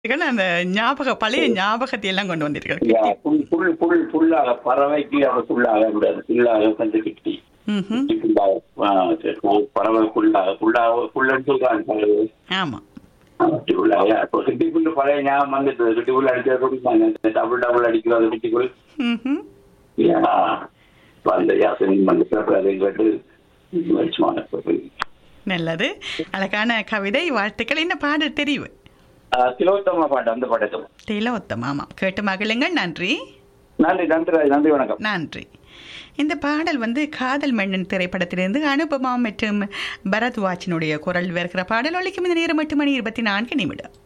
வந்திருக்கேன். அந்த ஞாபக பழைய ஞாபகத்தை எல்லாம் கொண்டு வந்திருக்கேன் யா, புல் புல் புல் புல்லாக பறவைக்கு அது புல்லாக கூடாது புல்லாக கொஞ்சம் கிட்டி ம்ஹும். கிட்டி புல்லாக ஆ, சரி. பறவை புல்லாக புல்லாக புல்லுன்னு சொல்றாங்க பறவை ஆமா கிட்டி புல்லாக இப்போ கிட்டி புல்லு பழைய ஞாபகம் வந்துட்டு கிட்டி புல் அடிக்கிறது கொடுப்பாங்க டபுள் டபுள் அடிக்கிறது கிட்டி புல் ம்ஹும். யா, அந்த யாசனையும் வந்து பிறப்பு அதை கேட்டு வெளிச்சமான பிறப்பு. நல்லது அழகான கவிதை வாழ்த்துக்கள் என்ன பாடல் தெரிவு ஆ, திலோத்தம பாட்டு அந்த பாட்டு திலோத்தம் ஆமா கேட்டு மகிழுங்கள் நன்றி நன்றி நன்றி நன்றி வணக்கம் நன்றி இந்த பாடல் வந்து காதல் மன்னன் திரைப்படத்திலிருந்து அனுபமா மற்றும் பரத்வாஜினுடைய குரல் வருகிற பாடல் ஒழிக்கும் இந்த நேரம் எட்டு மணி இருபத்தி நான்கு நிமிடம்